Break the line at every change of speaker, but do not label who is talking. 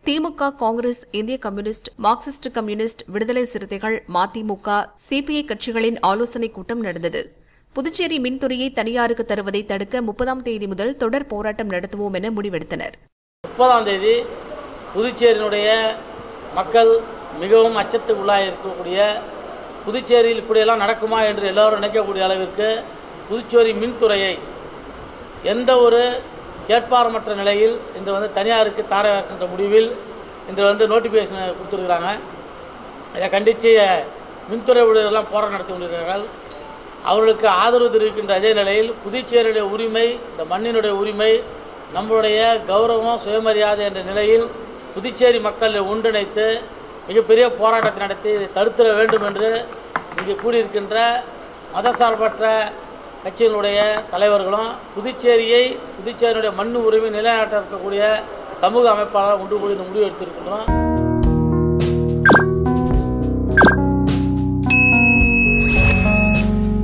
திமுக காங்கிரஸ் இந்திய communist Marxist communist விடுதலை சிறுத்தைகள் மதிமுக CBI கட்சிகளின் ஆலோசனைக் கூட்டம் நடந்தது புதுச்சேரி மின்துறையை தனியாருக்கு தருவதை தடுக்க முப்பதாம் தேதி முதல் தொடர் போராட்டம் நடத்துவோம் என முடிவெடுத்தனர்
முப்பதாம் தேதி புதுச்சேரியினுடைய மக்கள் மிகவும் அச்சத்துக்கு உள்ளாக இருக்கக்கூடிய புதுச்சேரியில் இப்படியெல்லாம் நடக்குமா என்று எல்லோரும் நினைக்கக்கூடிய அளவிற்கு புதுச்சேரி மின்துறையை எந்த ஒரு கேட்பாரமற்ற நிலையில் இன்று வந்து தனியாருக்கு தார இருக்கின்ற முடிவில் இன்று வந்து நோட்டிஃபிகேஷன் கொடுத்துருக்குறாங்க இதை கண்டித்து மின்துறை ஊழியர்கள்லாம் போராட்டம் நடத்தி கொண்டிருக்கிறார்கள் அவர்களுக்கு ஆதரவு தெரிவிக்கின்ற அதே நிலையில் புதுச்சேரியுடைய உரிமை இந்த மண்ணினுடைய உரிமை நம்மளுடைய கௌரவம் சுயமரியாதை என்ற நிலையில் புதுச்சேரி மக்களை ஒன்றிணைத்து மிகப்பெரிய போராட்டத்தை நடத்தி இதை தடுத்திட வேண்டும் என்று இங்கே கூடியிருக்கின்ற மதசார்பற்ற கட்சிகளுடைய தலைவர்களும் புதுச்சேரியை புதுச்சேரியுடைய மண் உரிமை நிலைநாட்ட இருக்கக்கூடிய சமூக அமைப்பாளர் ஒன்று கூடி இந்த முடிவு எடுத்திருக்கின்றோம்